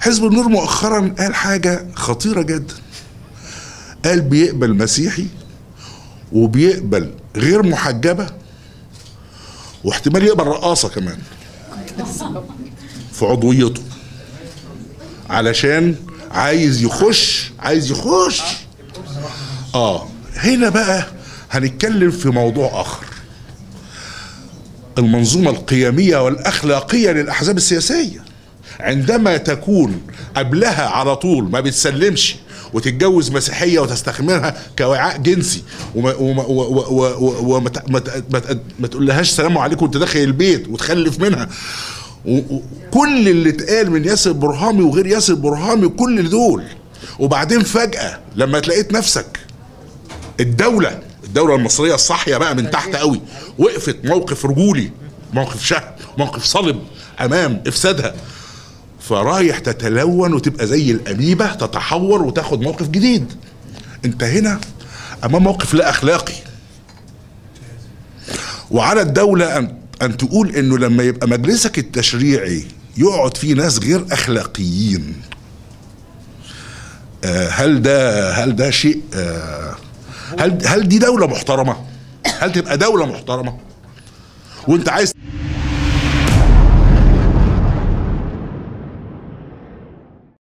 حزب النور مؤخرا قال حاجة خطيرة جدا قال بيقبل مسيحي وبيقبل غير محجبة واحتمال يقبل رقاصة كمان في عضويته علشان عايز يخش عايز يخش اه هنا بقى هنتكلم في موضوع اخر المنظومة القيمية والأخلاقية للأحزاب السياسية عندما تكون قبلها على طول ما بتسلمش وتتجوز مسيحية وتستخدمها كوعاء جنسي وما وما وما وما وما ت- ما ت- ما ت- ما تقولهاش سلام عليكم وانت داخل البيت وتخلف منها و- و- كل اللي اتقال من ياسر برهامي وغير ياسر برهامي كل دول وبعدين فجأة لما تلاقيت نفسك الدولة الدولة المصرية الصاحية بقى من تحت قوي وقفت موقف رجولي موقف شهم موقف صلب أمام إفسادها فرايح تتلون وتبقى زي الأميبة تتحور وتاخد موقف جديد انت هنا أمام موقف لا أخلاقي وعلى الدولة أن أن تقول إنه لما يبقى مجلسك التشريعي يقعد فيه ناس غير أخلاقيين آه، هل ده هل ده شيء آه، هل هل دي دولة محترمة؟ هل تبقى دولة محترمة؟ وانت عايز